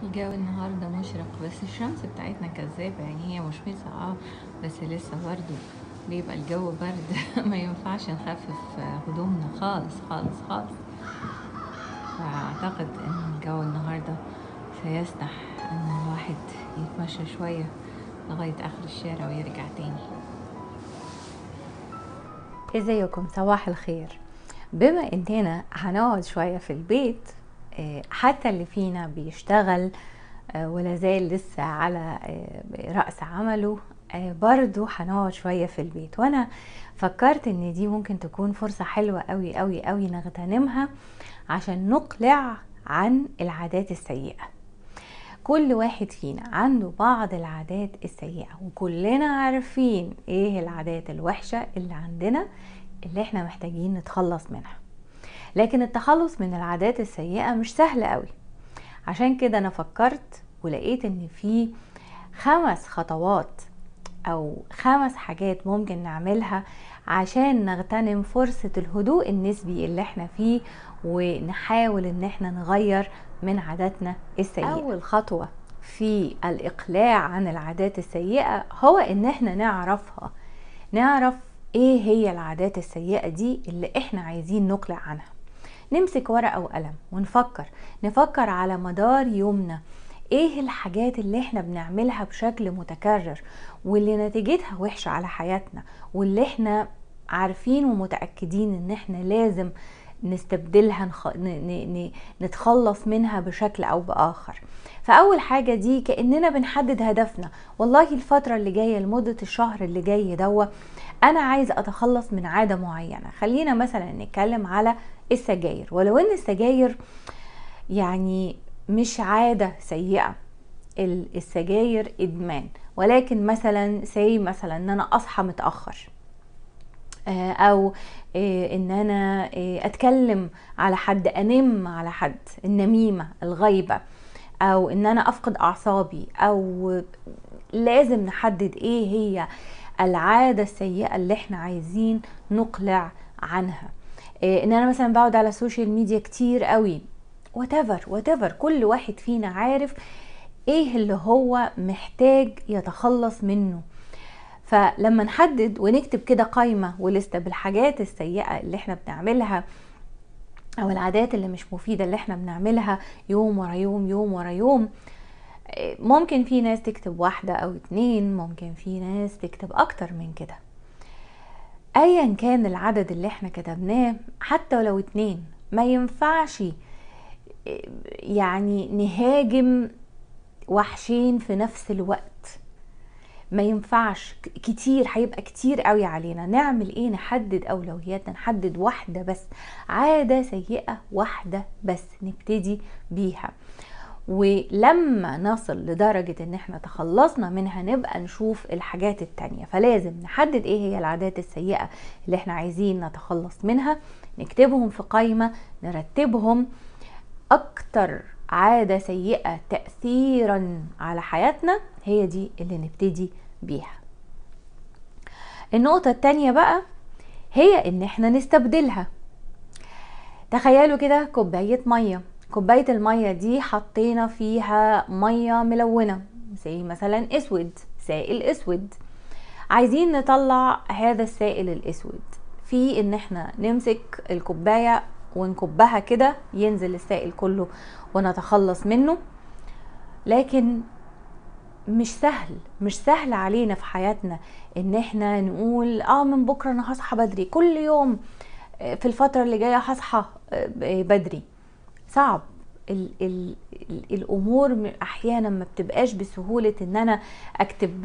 الجو النهاردة مشرق بس الشمس بتاعتنا كذابة يعني هي مشمسة اه بس لسه برضو بيبقى الجو برد ما ينفعش نخفف هدومنا خالص خالص خالص فأعتقد إن الجو النهاردة سيسمح إن الواحد يتمشى شوية لغاية آخر الشارع ويرجع تاني ازيكم صباح الخير بما اننا هنقعد شوية في البيت آه، حتى اللي فينا بيشتغل آه، ولا زال لسه على آه، رأس عمله برضو هنقعد شوية في البيت وانا فكرت ان دي ممكن تكون فرصة حلوة قوي قوي قوي نغتنمها عشان نقلع عن العادات السيئة كل واحد فينا عنده بعض العادات السيئة وكلنا عارفين ايه العادات الوحشة اللي عندنا اللي احنا محتاجين نتخلص منها لكن التخلص من العادات السيئة مش سهل قوي عشان كده انا فكرت ولقيت ان في خمس خطوات او خمس حاجات ممكن نعملها عشان نغتنم فرصة الهدوء النسبي اللي احنا فيه ونحاول ان احنا نغير من عاداتنا السيئة اول خطوة في الاقلاع عن العادات السيئة هو ان احنا نعرفها نعرف ايه هي العادات السيئة دي اللي احنا عايزين نقلع عنها نمسك ورقة وقلم ونفكر نفكر على مدار يومنا ايه الحاجات اللي احنا بنعملها بشكل متكرر واللي نتيجتها وحشة على حياتنا واللي احنا عارفين ومتأكدين ان احنا لازم نستبدلها نخ... ن... ن... ن... نتخلص منها بشكل او باخر فاول حاجة دي كأننا بنحدد هدفنا والله الفترة اللي جاية لمدة الشهر اللي جاي دوا انا عايز اتخلص من عادة معينة خلينا مثلا نتكلم على السجاير ولو ان السجاير يعني مش عادة سيئة السجاير ادمان ولكن مثلا سي مثلا ان انا اصحى متاخر او ان انا اتكلم على حد انم على حد النميمه الغيبه او ان انا افقد اعصابي او لازم نحدد ايه هي العاده السيئه اللي احنا عايزين نقلع عنها ان انا مثلا بقعد على السوشيال ميديا كتير قوي whatever whatever كل واحد فينا عارف ايه اللي هو محتاج يتخلص منه فلما نحدد ونكتب كده قايمه ولسته بالحاجات السيئه اللي احنا بنعملها او العادات اللي مش مفيده اللي احنا بنعملها يوم ورا يوم يوم ورا يوم ممكن في ناس تكتب واحده او اتنين ممكن في ناس تكتب اكتر من كده ايا كان العدد اللي احنا كتبناه حتى لو اتنين ما ينفعش يعني نهاجم وحشين في نفس الوقت ما ينفعش كتير هيبقى كتير قوي علينا نعمل ايه نحدد اولوياتنا نحدد واحدة بس عادة سيئة واحدة بس نبتدي بيها ولما نصل لدرجة ان احنا تخلصنا منها نبقى نشوف الحاجات التانية فلازم نحدد ايه هي العادات السيئة اللي احنا عايزين نتخلص منها نكتبهم في قائمة نرتبهم اكتر عادة سيئة تأثيرا على حياتنا هي دي اللي نبتدي بيها النقطة التانية بقى هي ان احنا نستبدلها تخيلوا كده كوباية مية كوباية المية دي حطينا فيها مية ملونة زي مثلا اسود سائل اسود عايزين نطلع هذا السائل الاسود في ان احنا نمسك الكوباية ونكبها كده ينزل السائل كله ونتخلص منه لكن مش سهل مش سهل علينا في حياتنا ان احنا نقول اه من بكره انا هصحى بدري كل يوم في الفتره اللي جايه هصحى بدري صعب ال ال ال الامور احيانا ما بتبقاش بسهوله ان انا اكتب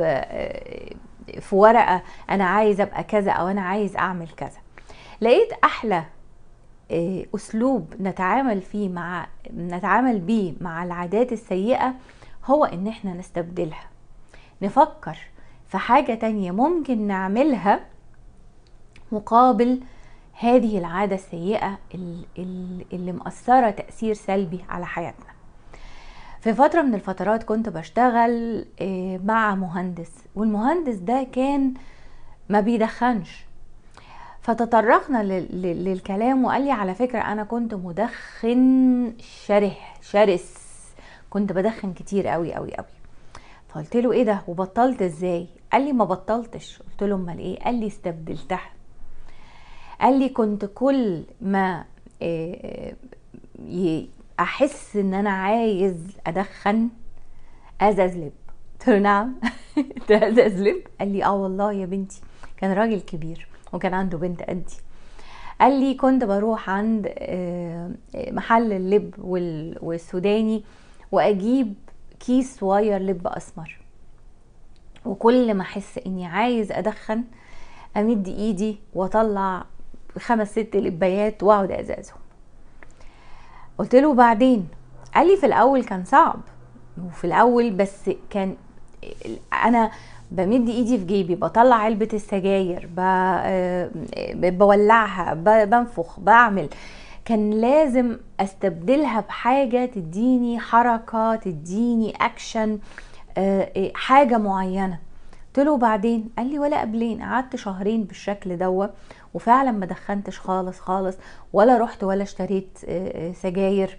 في ورقه انا عايز ابقى كذا او انا عايز اعمل كذا لقيت احلى اسلوب نتعامل فيه مع نتعامل بيه مع العادات السيئه هو ان احنا نستبدلها نفكر في حاجه تانية ممكن نعملها مقابل هذه العاده السيئه اللي مأثره تأثير سلبي على حياتنا في فتره من الفترات كنت بشتغل مع مهندس والمهندس ده كان ما بيدخنش فتطرقنا للكلام وقال لي على فكرة أنا كنت مدخن شره شرس كنت بدخن كتير قوي قوي قوي فقلت له ايه ده وبطلت ازاي قال لي ما بطلتش قلت له امال ايه قال لي استبدلتها قال لي كنت كل ما آه، ي- احس ان انا عايز ادخن ازازلب قلت له نعم ازازلب قال لي اه والله يا بنتي كان راجل كبير وكان عنده بنت قدي قال لي كنت بروح عند آه، محل اللب وال- والسوداني واجيب كيس صغير لب اسمر وكل ما احس اني عايز ادخن امد ايدي واطلع خمس ست لبايات واقعد ازازهم قلت له بعدين قال لي في الاول كان صعب وفي الاول بس كان انا بمد ايدي في جيبي بطلع علبة السجاير ب- آه، بولعها ب- بنفخ بعمل كان لازم استبدلها بحاجة تديني حركة تديني اكشن آه، آه، حاجة معينة قلت له بعدين قال لي ولا قبلين قعدت شهرين بالشكل دوا وفعلا ما دخنتش خالص خالص ولا رحت ولا اشتريت آه، آه، سجاير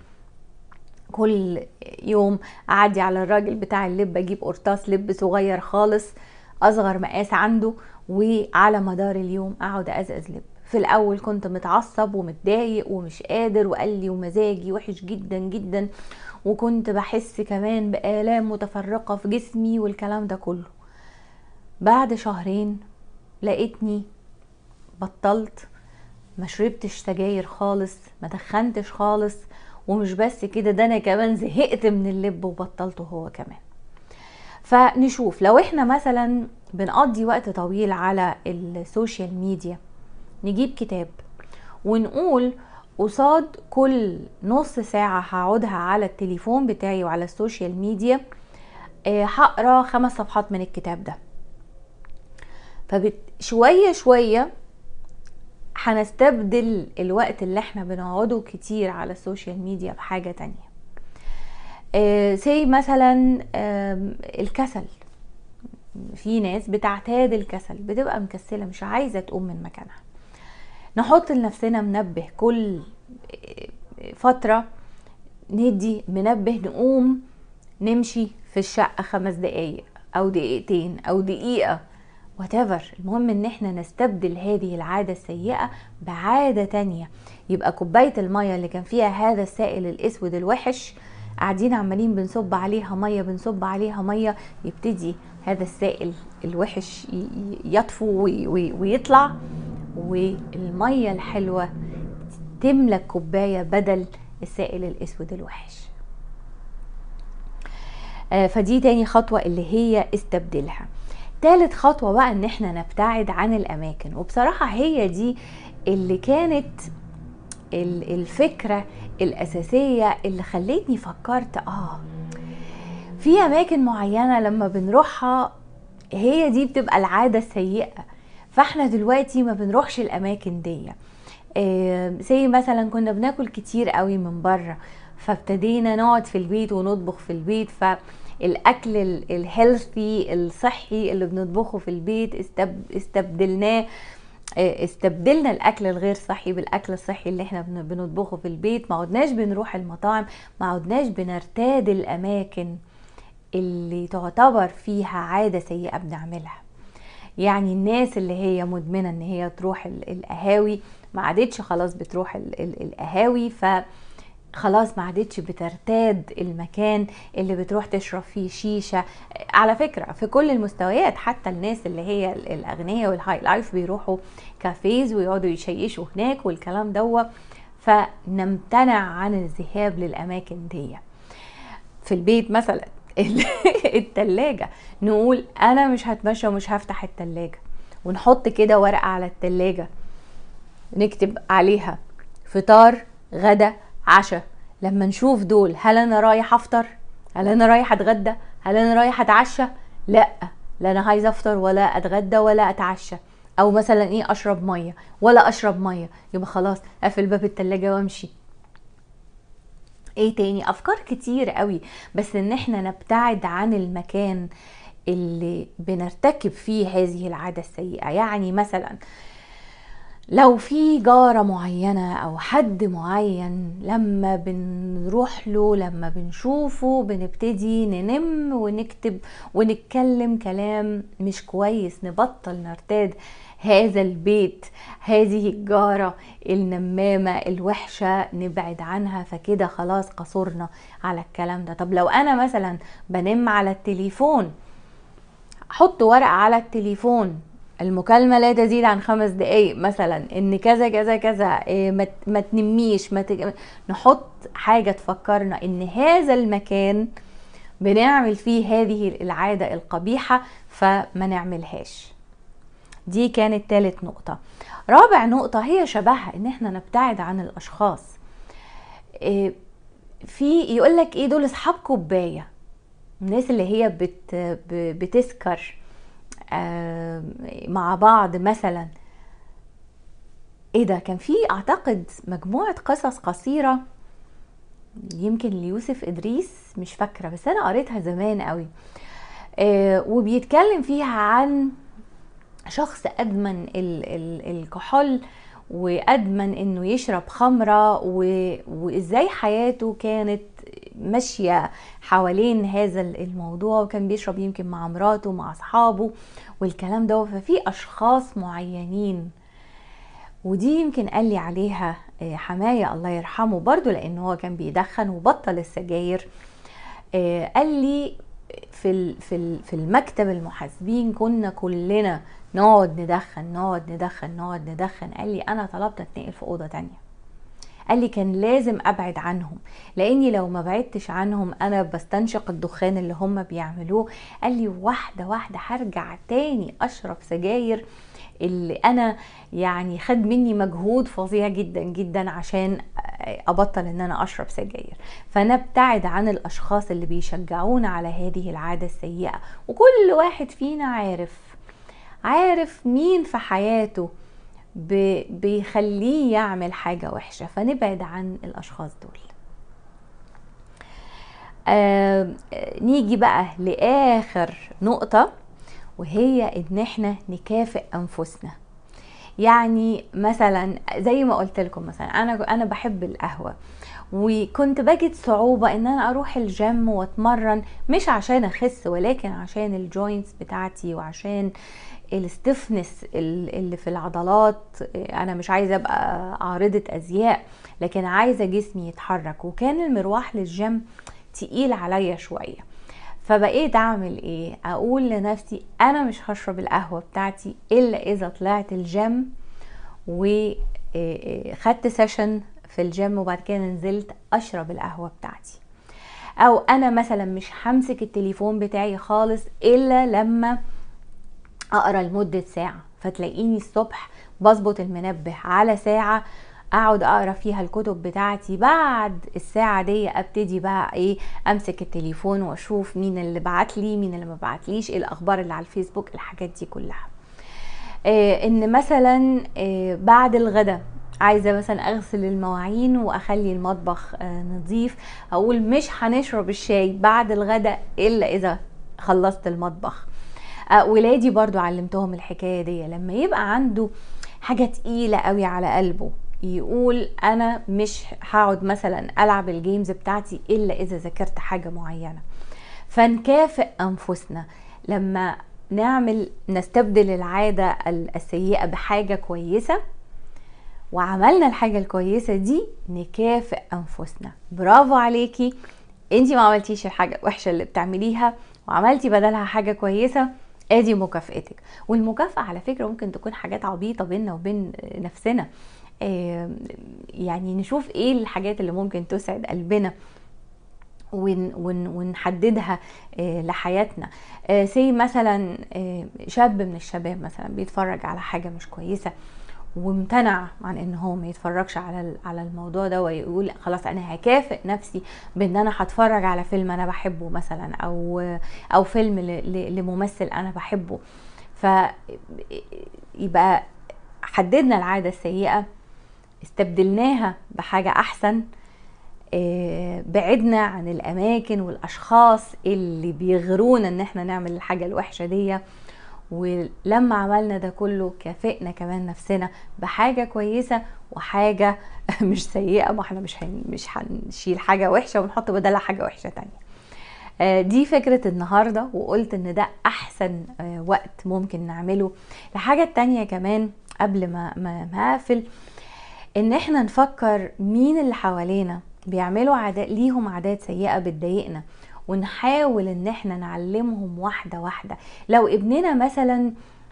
كل يوم اعدي على الراجل بتاع اللب اجيب قرطاس لب صغير خالص اصغر مقاس عنده وعلى مدار اليوم اقعد ازقز لب في الاول كنت متعصب ومتضايق ومش قادر وقال لي ومزاجي وحش جدا جدا وكنت بحس كمان بآلام متفرقة في جسمي والكلام ده كله بعد شهرين لقيتني بطلت ما شربتش سجاير خالص ما دخنتش خالص ومش بس كده ده انا كمان زهقت من اللب وبطلته هو كمان فنشوف لو احنا مثلا بنقضي وقت طويل على السوشيال ميديا نجيب كتاب ونقول قصاد كل نص ساعة هقعدها على التليفون بتاعي وعلى السوشيال ميديا آه، هقرا خمس صفحات من الكتاب ده فشوية شوية هنستبدل الوقت اللي احنا بنقعده كتير على السوشيال ميديا بحاجة تانية سي مثلا آم، الكسل في ناس بتعتاد الكسل بتبقى مكسلة مش عايزة تقوم من مكانها نحط لنفسنا منبه كل فترة ندي منبه نقوم نمشي في الشقة خمس دقايق أو دقيقتين أو دقيقة whatever المهم ان احنا نستبدل هذه العادة السيئة بعادة تانية يبقى كوباية المية اللي كان فيها هذا السائل الاسود الوحش قاعدين عمالين بنصب عليها مية بنصب عليها مية يبتدي هذا السائل الوحش ي- ي- يطفو وي- وي- ويطلع والمية الحلوة تملى الكوباية بدل السائل الاسود الوحش آه، فدي تاني خطوة اللي هي استبدلها تالت خطوة بقى ان احنا نبتعد عن الاماكن وبصراحة هي دي اللي كانت ال- الفكرة الاساسية اللي خلتني فكرت اه في اماكن معينة لما بنروحها هي دي بتبقى العادة السيئة فاحنا دلوقتي ما بنروحش الاماكن دي زي مثلا كنا بناكل كتير قوي من بره فابتدينا نقعد في البيت ونطبخ في البيت فالاكل الهيلثي الصحي اللي بنطبخه في البيت استب... استبدلناه آه، استبدلنا الاكل الغير صحي بالاكل الصحي اللي احنا بن- بنطبخه في البيت ما عدناش بنروح المطاعم ما عدناش بنرتاد الاماكن اللي تعتبر فيها عادة سيئة بنعملها يعني الناس اللي هي مدمنة ان هي تروح ال- القهاوي ما عادتش خلاص بتروح ال- ال- القهاوي ف خلاص ما عادتش بترتاد المكان اللي بتروح تشرب فيه شيشة على فكرة في كل المستويات حتى الناس اللي هي ال- الأغنياء والهاي لايف بيروحوا كافيز ويقعدوا يشيشوا هناك والكلام دوا فنمتنع عن الذهاب للأماكن دي في البيت مثلا التلاجة نقول انا مش هتمشى ومش هفتح التلاجة ونحط كده ورقة على التلاجة نكتب عليها فطار غدا عشاء لما نشوف دول هل انا رايح افطر هل انا رايح اتغدى هل انا رايح اتعشى لا لا انا عايزه افطر ولا اتغدى ولا اتعشى او مثلا ايه اشرب ميه ولا اشرب ميه يبقى خلاص اقفل باب التلاجة وامشي ايه تاني افكار كتير قوي بس ان احنا نبتعد عن المكان اللي بنرتكب فيه هذه العادة السيئة يعني مثلا لو في جارة معينة أو حد معين لما بنروح له لما بنشوفه بنبتدي ننم ونكتب ونتكلم كلام مش كويس نبطل نرتاد هذا البيت هذه الجارة النمامة الوحشة نبعد عنها فكده خلاص قصرنا على الكلام ده طب لو أنا مثلا بنم على التليفون حط ورقة على التليفون المكالمة لا تزيد عن خمس دقايق مثلا ان كذا كذا كذا إيه ما, ما تنميش ما تج... نحط حاجة تفكرنا ان هذا المكان بنعمل فيه هذه العادة القبيحة فما نعملهاش دي كانت تالت نقطة رابع نقطة هي شبهها ان احنا نبتعد عن الاشخاص إيه في يقولك ايه دول اصحاب كوباية الناس اللي هي بت بتسكر مع بعض مثلا ايه ده كان في اعتقد مجموعة قصص قصيرة يمكن ليوسف ادريس مش فاكرة بس انا قريتها زمان قوي آه وبيتكلم فيها عن شخص ادمن ال ال الكحول وادمن انه يشرب خمره وازاي حياته كانت ماشيه حوالين هذا الموضوع وكان بيشرب يمكن مع مراته مع اصحابه والكلام ده ففي اشخاص معينين ودي يمكن قال لي عليها حماية الله يرحمه برضو لان هو كان بيدخن وبطل السجاير قال لي في في في المكتب المحاسبين كنا كلنا نقعد ندخن نقعد ندخن نقعد ندخن قال لي انا طلبت اتنقل في اوضه تانية قال لي كان لازم ابعد عنهم لاني لو ما بعدتش عنهم انا بستنشق الدخان اللي هم بيعملوه قال لي واحده واحده هرجع تاني اشرب سجاير اللي انا يعني خد مني مجهود فظيع جدا جدا عشان ابطل ان انا اشرب سجاير فنبتعد عن الاشخاص اللي بيشجعونا على هذه العاده السيئه وكل واحد فينا عارف عارف مين في حياته بيخليه يعمل حاجة وحشة فنبعد عن الأشخاص دول آه نيجي بقى لآخر نقطة وهي إن احنا نكافئ أنفسنا يعني مثلا زي ما قلت لكم مثلا انا انا بحب القهوه وكنت بجد صعوبة ان انا اروح الجيم واتمرن مش عشان اخس ولكن عشان الجوينتس بتاعتي وعشان الستفنس اللي في العضلات انا مش عايزه ابقى عارضه ازياء لكن عايزه جسمي يتحرك وكان المروح للجيم تقيل عليا شويه فبقيت اعمل ايه اقول لنفسي انا مش هشرب القهوه بتاعتي الا اذا طلعت الجيم وخدت سيشن في الجيم وبعد كده نزلت اشرب القهوه بتاعتي او انا مثلا مش همسك التليفون بتاعي خالص الا لما اقرا لمده ساعه فتلاقيني الصبح بظبط المنبه على ساعه اقعد اقرا فيها الكتب بتاعتي بعد الساعه دي ابتدي بقى ايه امسك التليفون واشوف مين اللي بعت لي مين اللي ما بعتليش ايه الاخبار اللي على الفيسبوك الحاجات دي كلها إيه ان مثلا إيه بعد الغداء عايزه مثلا اغسل المواعين واخلي المطبخ آه نظيف اقول مش هنشرب الشاي بعد الغداء الا اذا خلصت المطبخ آه ولادي برضو علمتهم الحكايه دي لما يبقى عنده حاجه تقيله قوي على قلبه يقول انا مش هقعد مثلا العب الجيمز بتاعتي الا اذا ذاكرت حاجه معينه فنكافئ انفسنا لما نعمل نستبدل العاده السيئه بحاجه كويسه وعملنا الحاجه الكويسه دي نكافئ انفسنا برافو عليكي انتي ما عملتيش الحاجه الوحشه اللي بتعمليها وعملتي بدلها حاجه كويسه ادي مكافئتك والمكافاه على فكره ممكن تكون حاجات عبيطه بيننا وبين نفسنا يعني نشوف ايه الحاجات اللي ممكن تسعد قلبنا ون ون ونحددها لحياتنا سي مثلا شاب من الشباب مثلا بيتفرج على حاجه مش كويسه وامتنع عن ان هو ما يتفرجش على على الموضوع ده ويقول خلاص انا هكافئ نفسي بان انا هتفرج على فيلم انا بحبه مثلا او او فيلم لممثل انا بحبه فيبقى حددنا العاده السيئه استبدلناها بحاجه احسن بعدنا عن الاماكن والاشخاص اللي بيغرونا ان احنا نعمل الحاجه الوحشه دي ولما عملنا ده كله كافئنا كمان نفسنا بحاجه كويسه وحاجه مش سيئه ما احنا مش هن مش هنشيل حاجه وحشه ونحط بدلها حاجه وحشه تانية آه، دي فكرة النهاردة وقلت ان ده احسن آه، وقت ممكن نعمله الحاجة التانية كمان قبل ما ما ما اقفل ان احنا نفكر مين اللي حوالينا بيعملوا عادات ليهم عادات سيئة بتضايقنا ونحاول ان احنا نعلمهم واحدة واحدة لو ابننا مثلا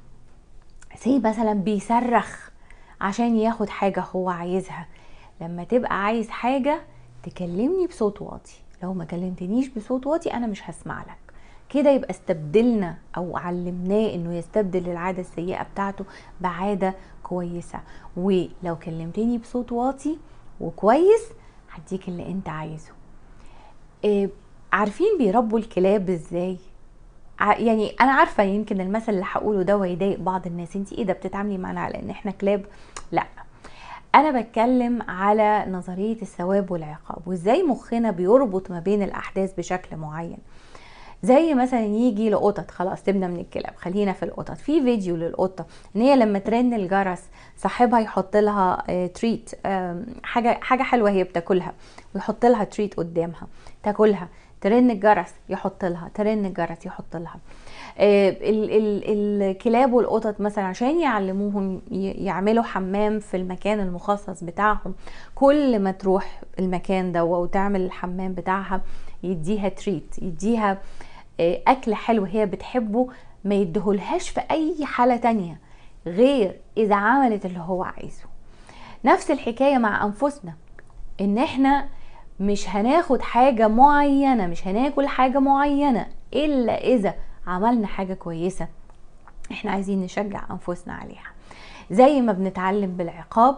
سي مثلا بيصرخ عشان ياخد حاجة هو عايزها لما تبقى عايز حاجة تكلمني بصوت واطي لو ما كلمتنيش بصوت واطي انا مش هسمع لك كده يبقى استبدلنا او علمناه انه يستبدل العاده السيئه بتاعته بعاده كويسه ولو كلمتني بصوت واطي وكويس هديك اللي انت عايزه إيه عارفين بيربوا الكلاب ازاي ع- يعني انا عارفه يمكن المثل اللي هقوله ده ويضايق بعض الناس انت ايه ده بتتعاملي معانا على ان احنا كلاب لا انا بتكلم على نظريه الثواب والعقاب وازاي مخنا بيربط ما بين الاحداث بشكل معين زي مثلا يجي لقطط خلاص سيبنا من الكلاب خلينا في القطط في فيديو للقطه ان هي لما ترن الجرس صاحبها يحط لها آه، تريت آم، حاجه حاجه حلوه هي بتاكلها ويحط لها تريت قدامها تاكلها ترن الجرس يحط لها ترن الجرس يحط لها آه، ال- ال- الكلاب والقطط مثلا عشان يعلموهم ي- يعملوا حمام في المكان المخصص بتاعهم كل ما تروح المكان ده وتعمل الحمام بتاعها يديها تريت يديها آه، اكل حلو هي بتحبه ما يديهولهاش في اي حالة تانية غير اذا عملت اللي هو عايزه نفس الحكاية مع انفسنا ان احنا مش هناخد حاجة معينة مش هناكل حاجة معينة الا اذا عملنا حاجة كويسة احنا عايزين نشجع انفسنا عليها زي ما بنتعلم بالعقاب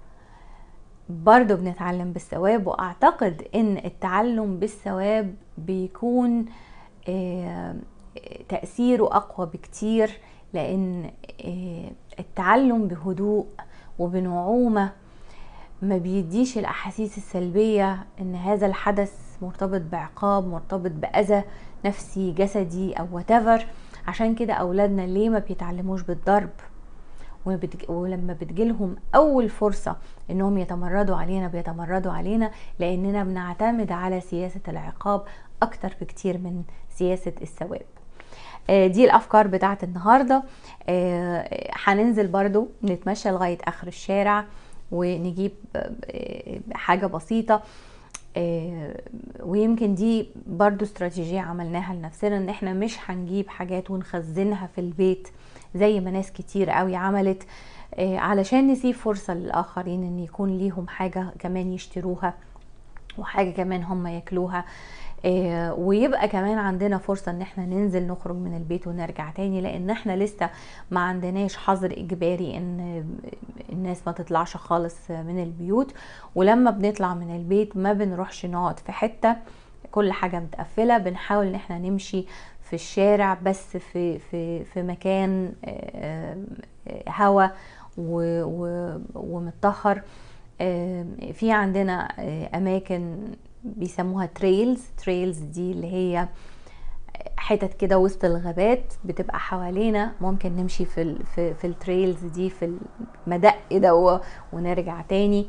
برضو بنتعلم بالثواب واعتقد ان التعلم بالثواب بيكون آه، تأثيره أقوى بكتير لأن آه، التعلم بهدوء وبنعومة ما بيديش الأحاسيس السلبية إن هذا الحدث مرتبط بعقاب مرتبط بأذى نفسي جسدي أو whatever عشان كده أولادنا ليه ما بيتعلموش بالضرب وبتج- ولما بتجيلهم اول فرصه انهم يتمردوا علينا بيتمردوا علينا لاننا بنعتمد على سياسه العقاب اكتر بكتير من سياسه الثواب آه، دي الافكار بتاعت النهارده آه، هننزل برضو نتمشى لغايه اخر الشارع ونجيب آه، حاجه بسيطه آه، ويمكن دي برضو استراتيجية عملناها لنفسنا ان احنا مش هنجيب حاجات ونخزنها في البيت زي ما ناس كتير قوي عملت آه، علشان نسيب فرصة للآخرين ان يكون ليهم حاجة كمان يشتروها وحاجة كمان هم ياكلوها آه، ويبقى كمان عندنا فرصة ان احنا ننزل نخرج من البيت ونرجع تاني لان احنا لسه ما عندناش حظر اجباري ان الناس ما تطلعش خالص من البيوت ولما بنطلع من البيت ما بنروحش نقعد في حتة كل حاجة متقفلة بنحاول ان احنا نمشي في الشارع بس في في في مكان آه، آه، هوا و- و- ومتطهر آه، في عندنا آه، اماكن بيسموها تريلز تريلز دي اللي هي حتت كده وسط الغابات بتبقى حوالينا ممكن نمشي في ال في, في التريلز دي في المدق ده و- ونرجع تاني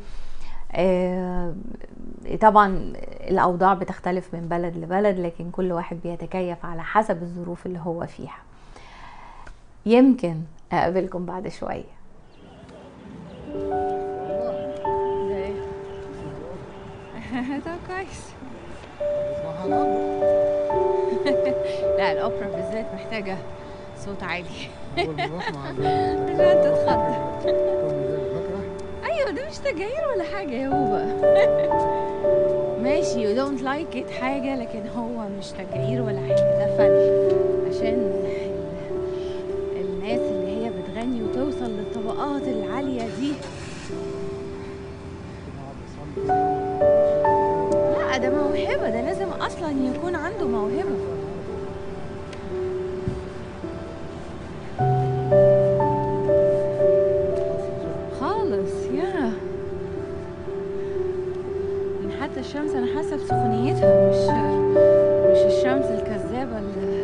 آه، طبعا الاوضاع بتختلف من بلد لبلد لكن كل واحد بيتكيف على حسب الظروف اللي هو فيها يمكن اقابلكم بعد شويه ده كويس اسمها الأب لا الاوبرا بالذات محتاجه صوت عالي هو بيروح مع عشان تتخض فاكرة؟ ايوه ده مش تجاهير ولا حاجه يا هوبا ماشي يو دونت لايك ات حاجه لكن هو مش تجاهير ولا حاجه ده فن عشان ال- الناس اللي هي بتغني وتوصل للطبقات العاليه دي لا ده موهبه ده لازم اصلا يكون عنده موهبه خالص يا من حتى الشمس انا حاسه بسخونيتها مش مش الشمس الكذابه اللي